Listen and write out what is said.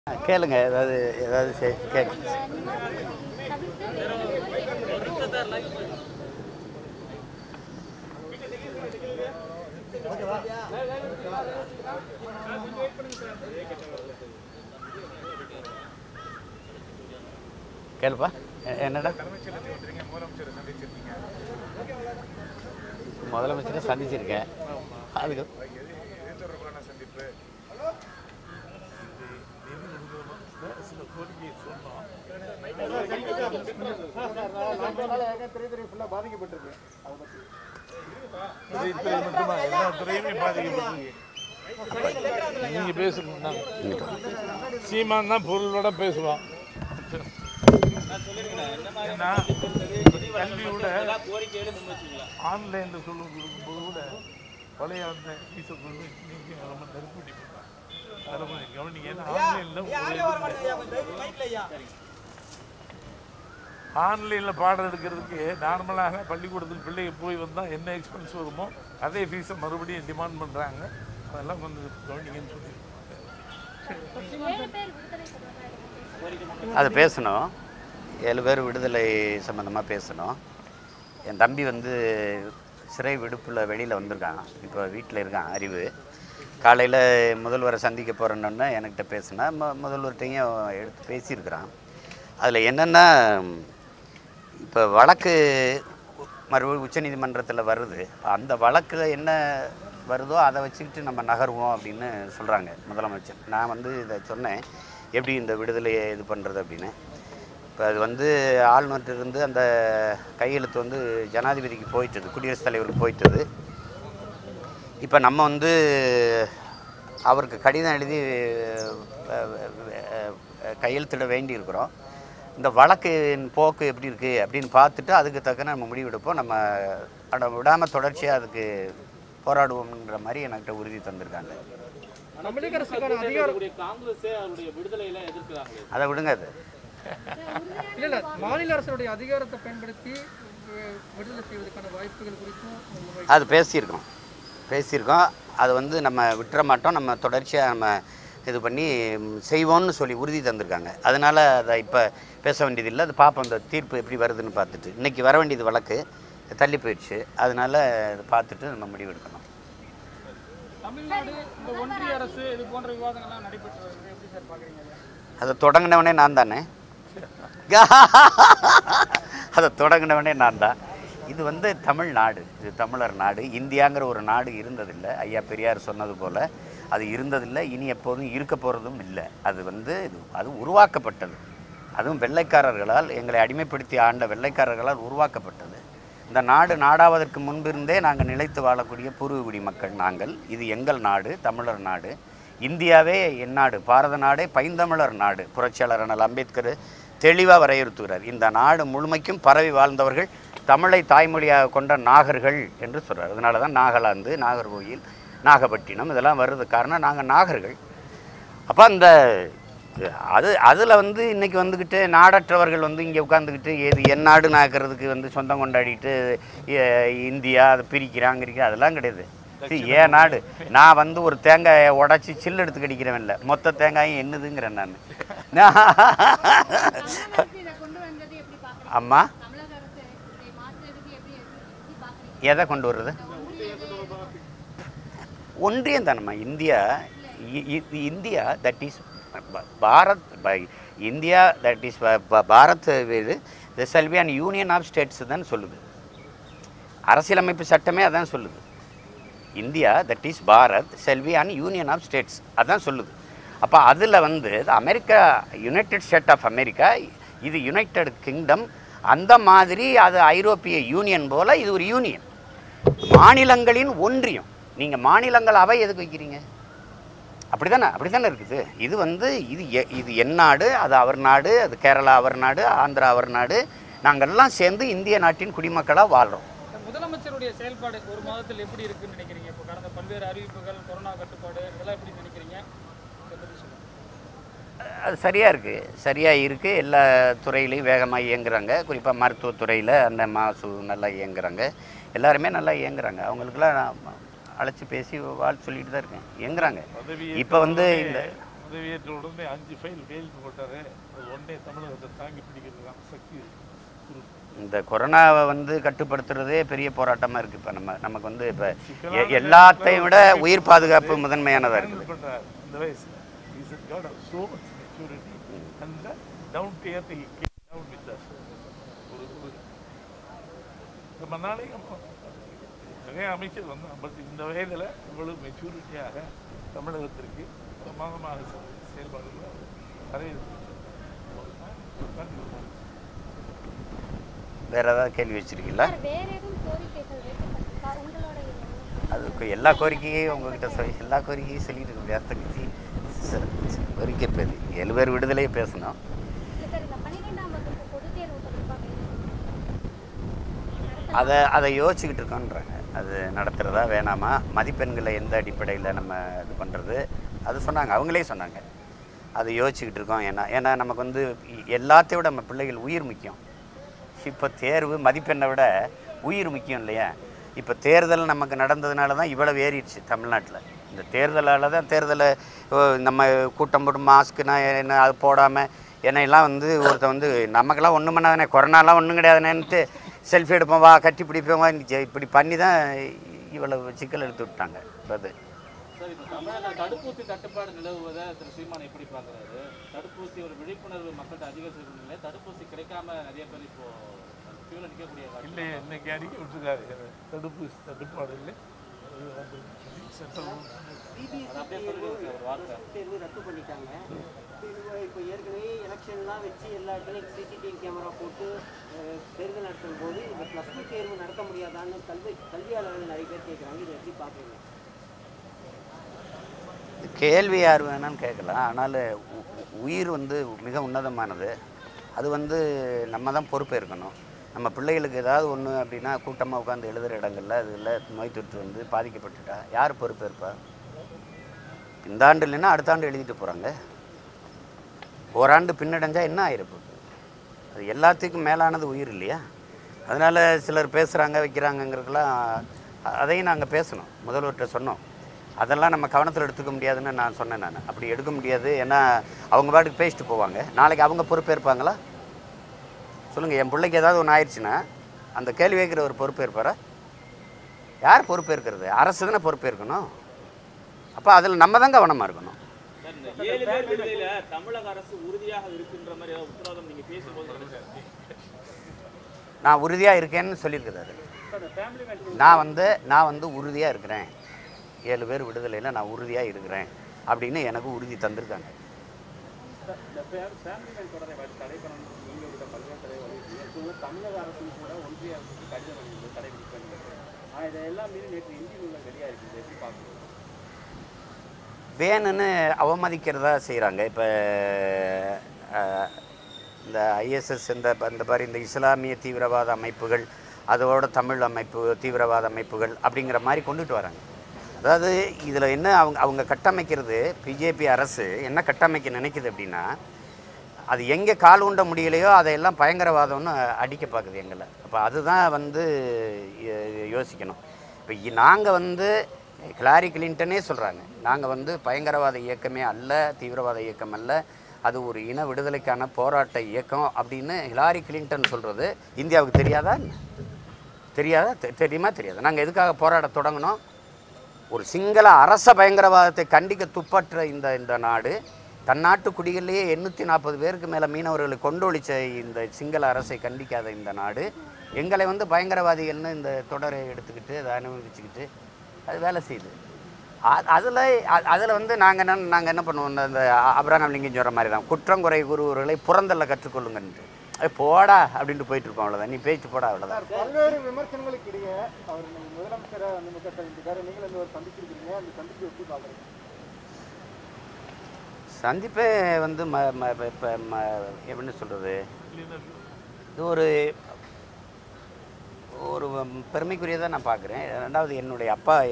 கேளுங்க ஏதாவது ஏதாவது சே கேட்க கேளுப்பா எ- என்னடா முதலமைச்சரை சந்திச்சிருக்கேன் அதுக்கு துறை மட்டுமா எல்லா துறையுமே பாதிக்கப்பட்டிருக்கு நீங்க பேசணும் சீமான் தான் பொருளோட பேசுவான் ஏன்னா, கல்வியோட ஆன்லைன்ல சொல்லி கொடுக்கும்போது கூட பழைய அந்த ஃபீஸை கொண்டு இன்னைக்கு ரொம்ப நெருக்கடி பண்ணாங்க அதை கொஞ்சம் கவனிங்க ஏன்னா ஆன்லைன்ல ஆன்லைனில் பாடம் எடுக்கிறதுக்கு நார்மலாக பள்ளிக்கூடத்தில் பிள்ளைங்க போய் வந்தால் என்ன எக்ஸ்பென்ஸ் வருமோ அதே ஃபீஸை மறுபடியும் டிமாண்ட் பண்ணுறாங்க அதெல்லாம் கொஞ்சம் கவனிங்கன்னு சொல்லி அது பேசணும் ஏழு பேர் விடுதலை சம்மந்தமாக பேசணும் என் தம்பி வந்து சிறை விடுப்பில் வெளியில் வந்திருக்கான் இப்போ வீட்டில் இருக்கான் அறிவு காலையில் முதல்வரை சந்திக்க போகிறேன்னு என்கிட்ட பேசினா மு முதல்வர்கிட்டையும் எடுத்து பேசியிருக்கிறான் அதில் என்னென்னா இப்போ வழக்கு மறுபடியும் உச்சநீதிமன்றத்தில் வருது அந்த வழக்கில் என்ன வருதோ அதை வச்சுக்கிட்டு நம்ம நகருவோம் அப்படின்னு சொல்கிறாங்க முதலமைச்சர் நான் வந்து இதை சொன்னேன் எப்படி இந்த விடுதலையை இது பண்ணுறது அப்படின்னு இப்போ அது வந்து ஆளுநர்கிட்ட அந்த கையெழுத்து வந்து ஜனாதிபதிக்கு போயிட்டது குடியரசுத் தலைவருக்கு போயிட்டது இப்போ நம்ம வந்து அவருக்கு கடிதம் எழுதி அஹ், அஹ், அஹ், கையெழுத்திட வேண்டி இருக்கிறோம் இந்த வழக்கின் போக்கு எப்படி இருக்குது அப்படின்னு பார்த்துட்டு அதுக்கு தக்கன நம்ம முடிவெடுப்போம் நம்ம அட விடாமல் தொடர்ச்சியாக அதுக்கு போராடுவோம்ன்ற மாதிரி என்கிட்ட உறுதி தந்திருக்காங்க தமிழக அரசுக்கான அதிகாரம் காங்கிரஸே அவருடைய விடுதலையில எதிர்க்கிறாங்களே அதை விடுங்க அது இல்ல இல்ல மாநில அரசுடைய அதிகாரத்தை பயன்படுத்தி வி- விடுதலை செய்வதற்கான வாய்ப்புகள் குறித்தும் முன்வை- அது பேசியிருக்கோம் பேசியிருக்கோம் அது வந்து நம்ம விட்டுற மாட்டோம் நம்ம தொடர்ச்சியாக நம்ம இது பண்ணி ம், செய்வோம்னு சொல்லி உறுதி தந்திருக்காங்க அதனால் அதை இப்போ பேச வேண்டியதில்லை அது பார்ப்போம் இந்த தீர்ப்பு எப்படி வருதுன்னு பார்த்துட்டு இன்றைக்கி வர வேண்டியது வழக்கு தள்ளி போயிடுச்சு அதனால் அதை பார்த்துட்டு நம்ம முடிவெடுக்கணும் தமிழ்நாடு இந்த ஒன்றிய அரசு இது போன்ற விவாதங்கள்லாம் நடைபெற்று வருது எப்படி சார் பாக்குறீங்க அதை? அதை தொடங்கினவனே நான் தானே அதை தொடங்கினவனே நான் தான் இது வந்து தமிழ்நாடு இது தமிழர் நாடு இந்தியாங்கிற ஒரு நாடு இருந்ததில்லை ஐயா பெரியார் சொன்னது போல் அது இருந்ததில்லை இனி எப்போதும் இருக்க போகிறதும் இல்லை அது வந்து இது அது உருவாக்கப்பட்டது அதுவும் வெள்ளைக்காரர்களால் எங்களை அடிமைப்படுத்தி ஆண்ட வெள்ளைக்காரர்களால் உருவாக்கப்பட்டது இந்த நாடு நாடாவதற்கு முன்பிருந்தே நாங்கள் நிலைத்து வாழக்கூடிய பூர்வகுடி மக்கள் நாங்கள் இது எங்கள் நாடு தமிழர் நாடு இந்தியாவே என் நாடு பாரத நாடே பைந்தமிழர் நாடு புரட்சியாளர் அண்ணல் அம்பேத்கர் தெளிவாக வரையறுத்துகிறார் இந்த நாடு முழுமைக்கும் பரவி வாழ்ந்தவர்கள் தமிழை தாய்மொழியாக கொண்ட நாகர்கள் என்று சொல்கிறார் அதனால தான் நாகாலாந்து நாகர்கோயில் நாகப்பட்டினம் இதெல்லாம் வர்றது காரணம் நாங்கள் நாகர்கள் அப்போ அந்த அது அதில் வந்து இன்றைக்கி வந்துக்கிட்டு நாடற்றவர்கள் வந்து இங்கே உட்காந்துக்கிட்டு ஏது என் நாடு நாக்கிறதுக்கு வந்து சொந்தம் கொண்டாடிட்டு எ, இந்தியா அதை பிரிக்கிறாங்கிறீங்க அதெல்லாம் கிடையாது இது ஏன் நாடு நான் வந்து ஒரு தேங்காயை உடச்சி சில்லு எடுத்து கடிக்கிறவன் இல்லை மொத்த தேங்காயும் என்னதுங்கிறேன் நான் இதை கொண்டு வந்தது எப்படி பாக்குறீங்க அம்மா தமிழக அரசு இதை மாற்றுறதுக்கு எப்படி எப்படி பாக்குறீங்க எதை கொண்டு வர்றது ஒன்றியம் தானம்மா இந்தியா இ- இ- இந்தியா தட் இஸ் பாரத் பை- இந்தியா தட் இஸ் பாரத் இது த செல்வி அண்ட் யூனியன் ஆஃப் ஸ்டேட்ஸ் தான் சொல்லுது அரசியலமைப்பு சட்டமே அதான் சொல்லுது இந்தியா தட் இஸ் பாரத் செல்வி அண்ட் யூனியன் ஆஃப் ஸ்டேட்ஸ் அதான் சொல்லுது அப்போ அதில் வந்து America United State of America இது யுனைடெட் கிங்டம் அந்த மாதிரி அது ஐரோப்பிய யூனியன் போல் இது ஒரு யூனியன் மாநிலங்களின் ஒன்றியம் நீங்கள் மாநிலங்கள் அவை எதுக்கு வைக்கிறீங்க அப்படிதானே அப்படிதானே இருக்குது இது வந்து இது எ- இது என் நாடு அது அவர் நாடு அது கேரளா அவர் நாடு ஆந்திரா அவர் நாடு நாங்கள்லாம் சேர்ந்து இந்திய நாட்டின் குடிமக்களாக வாழ்கிறோம் இந்த முதலமைச்சருடைய செயல்பாடு ஒரு மாதத்தில் எப்படி இருக்குன்னு நினைக்கிறீங்க இப்போ கடந்த பல்வேறு அறிவிப்புகள் கொரோனா கட்டுப்பாடு இதெல்லாம் எப்படி நினைக்கிறீங்க இதை பத்தி சொல்லுங்க. அது சரியாக இருக்குது சரியாக இருக்குது எல்லா துறையிலையும் வேகமாக இயங்குறாங்க குறிப்பாக மருத்துவத்துறையில் அந்த மாசு நல்லா இயங்குறாங்க எல்லாருமே நல்லா இயங்குறாங்க அவங்களுக்கெல்லாம் நான் அழைச்சி பேசி வாழ்த்து சொல்லிட்டு தான் இருக்கேன் இயங்குறாங்க பதவி இப்போ வந்து இந்த பதவியேற்ற உடனே அஞ்சு ஃபைல் கையெழுத்து போட்டாரு அது ஒன்னே தமிழகத்தை தாங்கி பிடிக்கிறதுக்கான சக்தி இருக்கு. இந்த கொரோனாவை வந்து கட்டுப்படுத்துறதே பெரிய போராட்டமாக இருக்குது இப்போ நம்ம நமக்கு வந்து இப்போ எல்லாத்தையும் விட உயிர் பாதுகாப்பு முதன்மையானதாக இருக்குது ஹேண்டில் பண்றாரு இந்த வயசுல is got of so much maturity and down to earth he came down with us ஒரு ஒரு ரொம்ப நாளைக்கு அப்புறம் நிறைய அமைச்சர் வந்தான் பட் இந்த வயதில் இவ்வளவு மெச்சூரிட்டியாக தமிழகத்திற்கு பிரமாதமாக செ- செயல்பாடுகளை வரவேற்பு வேற ஏதாவது கேள்வி வச்சிருக்கீங்களா சார் வேற எதுவும் கோரிக்கைகள் வைக்கப்பட்டிருக்கா உங்களோட இது அதுக்கு எல்லா கோரிக்கையும் உங்ககிட்ட சொல்லி எல்லா கோரிக்கையும் சொல்லிட்டு இருக்க முடியாது கட்சி கோரிக்கை பேர் ஏழு பேர் விடுதலையே பேசணும் இல்ல சார் இந்த பன்னிரெண்டாம் வகுப்பு பொதுத் தேர்வு தொடர்பாக அதை அதை யோசிச்சுக்கிட்டு இருக்கோன்றாங்க அது நடத்துகிறதா வேணாமா மதிப்பெண்களை எந்த அடிப்படையில் நம்ம இது பண்ணுறது அது சொன்னாங்க அவங்களே சொன்னாங்க அதை யோசிச்சுக்கிட்டு இருக்கோம் ஏன்னா ஏன்னா நமக்கு வந்து இ- எல்லாத்தையும் விட நம்ம பிள்ளைகள் உயிர் முக்கியம் இப்போ தேர்வு மதிப்பெண்ணை விட உயிர் முக்கியம் இல்லையா இப்போ தேர்தல் நமக்கு நடந்ததுனால தான் இவ்வளவு ஏறிடுச்சு தமிழ்நாட்டில் இந்த தேர்தலால் தான் தேர்தலை ஓ, நம்ம கூட்டம் போட்டு மாஸ்க்குனா என்ன அது போடாமல் என்னையெல்லாம் வந்து ஒருத்தன் வந்து நமக்கெல்லாம் ஒன்றும் பண்ணாதானே கொரோனாலாம் ஒன்றும் கிடையாதுனேன்ட்டு செல்ஃபி எடுப்போம் வா கட்டி பிடிப்போம் வா இங்க இப்படி பண்ணி தான் இவ்வளவு சிக்கல் எடுத்து விட்டாங்க இப்போ அது சார் இப்போ தமிழக தடுப்பூசி தட்டுப்பாடு நிலவுவதை திரு சீமான் எப்படி பார்க்குறாரு தடுப்பூசி ஒரு விழிப்புணர்வு மக்கள்கிட்ட அதிகரிச்சிருக்க நிலை தடுப்பூசி கிடைக்காம நிறைய பேர் இப்போ கியூவில் நிற்கக்கூடிய காட்சி. இல்லையே இன்னைக்கு அறிக்கை விட்டுருக்காரு தடுப்பு தடுப்பாடு இல்லை அது வந்துருன்னு சொல்லி சென்ட்ரல் அது அப்படியே சொல்லிடுங்க சார் ஒரு வார்த்தை தேர்வு ரத்து பண்ணிட்டாங்க இப்போ இப்போ ஏற்கனவே எலெக்ஷன்லாம் வச்சு எல்லா இடத்துலையும் சிசிடிவி கேமரா போட்டு அஹ், தேர்தல் நடத்தும் போது இந்த ப்ளஸ் டூ தேர்வு நடத்த முடியாதான்னு கல்வி கல்வியாளர்கள் நிறைய பேர் கேட்குறாங்க இதை எப்படி பார்க்குறீங்க கேள்வி யார் வேணாலும் கேட்கலாம் ஆனால் உ- உ- உயிர் வந்து மிக உன்னதமானது அது வந்து நம்ம தான் பொறுப்பேற்கணும் நம்ம பிள்ளைகளுக்கு ஏதாவது ஒன்று அப்படின்னா கூட்டமாக உட்காந்து எழுதுகிற இடங்கள்ல அதில் நோய் தொற்று வந்து பாதிக்கப்பட்டுட்டா யார் பொறுப்பேற்பா இந்த ஆண்டு இல்லைன்னா அடுத்த ஆண்டு எழுதிட்டு போகிறாங்க ஓராண்டு பின்னடைஞ்சா என்ன ஆயிருப்போகுது அது எல்லாத்துக்கும் மேலானது உயிர் இல்லையா அதனால் சிலர் பேசுகிறாங்க வைக்கிறாங்கங்கிறதுக்கெல்லாம் அ- அதையும் நாங்கள் பேசணும் முதல்வர்கிட்ட சொன்னோம் அதெல்லாம் நம்ம கவனத்தில் எடுத்துக்க முடியாதுன்னு நான் சொன்னேன் நான் அப்படி எடுக்க முடியாது ஏன்னா அவங்க பாட்டுக்கு பேசிட்டு போவாங்க நாளைக்கு அவங்க பொறுப்பேற்பாங்களா சொல்லுங்கள் என் பிள்ளைக்கு ஏதாவது ஒன்று ஆயிடுச்சுன்னா அந்த கேள்வி கேட்குற ஒரு பொறுப்பேற்பாரா யார் பொறுப்பேற்கிறது அரசு தானே பொறுப்பேற்கணும் அப்போ அதில் நம்ம தான் கவனமாக இருக்கணும் சார் இந்த ஏழு பேர் விடுதலையில தமிழக அரசு உறுதியாக இருக்குன்ற மாதிரி ஏதாவது உத்தரவாதம் நீங்க பேசும்போது சொல்லுங்க. நான் உறுதியாக இருக்கேன்னு சொல்லியிருக்கிறாரு நான் வந்து நான் வந்து உறுதியாக இருக்கிறேன் ஏழு பேர் விடுதலையில் நான் உறுதியாக இருக்கிறேன் அப்படின்னு எனக்கு உறுதி தந்திருக்காங்க இந்த ஃபேமிலி மேன் தொடரை தடை பண்ணணும் நீங்க விட்ட பல்வேறு தடை வலியுறுத்தி தமிழக அரசும் கூட ஒன்றிய அரசுக்கு கடிதம் அளிக்கிறது தடை விதிக்கிறது ஆனால் இதெல்லாம் மீறி நேற்று இந்தி உள்ள வெளியாக இருக்குது எப்படி பார்க்குறது வேணும்னு அவமதிக்கிறதா செய்கிறாங்க இப்போ இந்த ஐஎஸ்எஸ் இந்த இந்த மாதிரி இந்த இஸ்லாமிய தீவிரவாத அமைப்புகள் அதோட தமிழ் அமைப்பு தீவிரவாத அமைப்புகள் அப்படிங்கிற மாதிரி கொண்டுட்டு வராங்க அதாவது இதில் என்ன அவங்க அவங்க கட்டமைக்கிறது பிஜேபி அரசு என்ன கட்டமைக்க நினைக்குது அப்படின்னா அது எங்கே கால் ஊண்ட முடியலையோ அதையெல்லாம் பயங்கரவாதம்னு அடிக்க பார்க்குது எங்களை அப்போ அதுதான் வந்து யோ- யோசிக்கணும் இப்போ நாங்கள் வந்து ஹிலாரி கிளின்டனே சொல்கிறாங்க நாங்கள் வந்து பயங்கரவாத இயக்கமே அல்ல தீவிரவாத இயக்கம் அல்ல அது ஒரு இன விடுதலைக்கான போராட்ட இயக்கம் அப்படின்னு ஹிலாரி கிளின்டன் சொல்கிறது இந்தியாவுக்கு தெரியாதா என்ன? தெரியாதா தெ- தெரியுமா தெரியாது நாங்கள் எதுக்காக போராட தொடங்கினோம் ஒரு சிங்கள அரச பயங்கரவாதத்தை கண்டிக்க துப்பற்ற இந்த இந்த நாடு தன்னாட்டு குடிகளிலேயே எண்ணூற்றி நாற்பது பேருக்கு மேலே மீனவர்களை கொண்டொழிச்ச இந்த சிங்கள அரசை கண்டிக்காத இந்த நாடு எங்களை வந்து பயங்கரவாதிகள்னு இந்த தொடரை எடுத்துக்கிட்டு அதை அனுபவிச்சுக்கிட்டு அது வேலை செய்யுது அதில் அதில் வந்து நாங்கள் என்ன நாங்கள் என்ன பண்ணுவோம் இந்த- இந்த அபிரகாம் லிங்கம் சொல்கிற மாதிரி தான் குற்றம் குறை கூறுவர்களை புறந்தள்ள கற்றுக்கொள்ளுங்கன்ட்டு அது போடா அப்படின்ட்டு போயிட்டு இருக்கோம் அவ்வளோதான் நீ பேச்சு போடா அவ்வளோதான் பல்வேறு விமர்சனங்களுக்கு இடையே அவர் நம்ம முதலமைச்சரை அந்த முக சந்திச்சிருக்காரு நீங்களும் இந்த ஒரு சந்திச்சிருக்கீங்க அந்த சந்திப்பு எப்படி பார்க்குறீங்க சந்திப்பே வந்து ம ம இப்போ ம எப்படின்னு சொல்கிறது இது ஒரு ஒரு பெருமைக்குரியதாக நான் பார்க்குறேன் ரெண்டாவது என்னுடைய அப்பா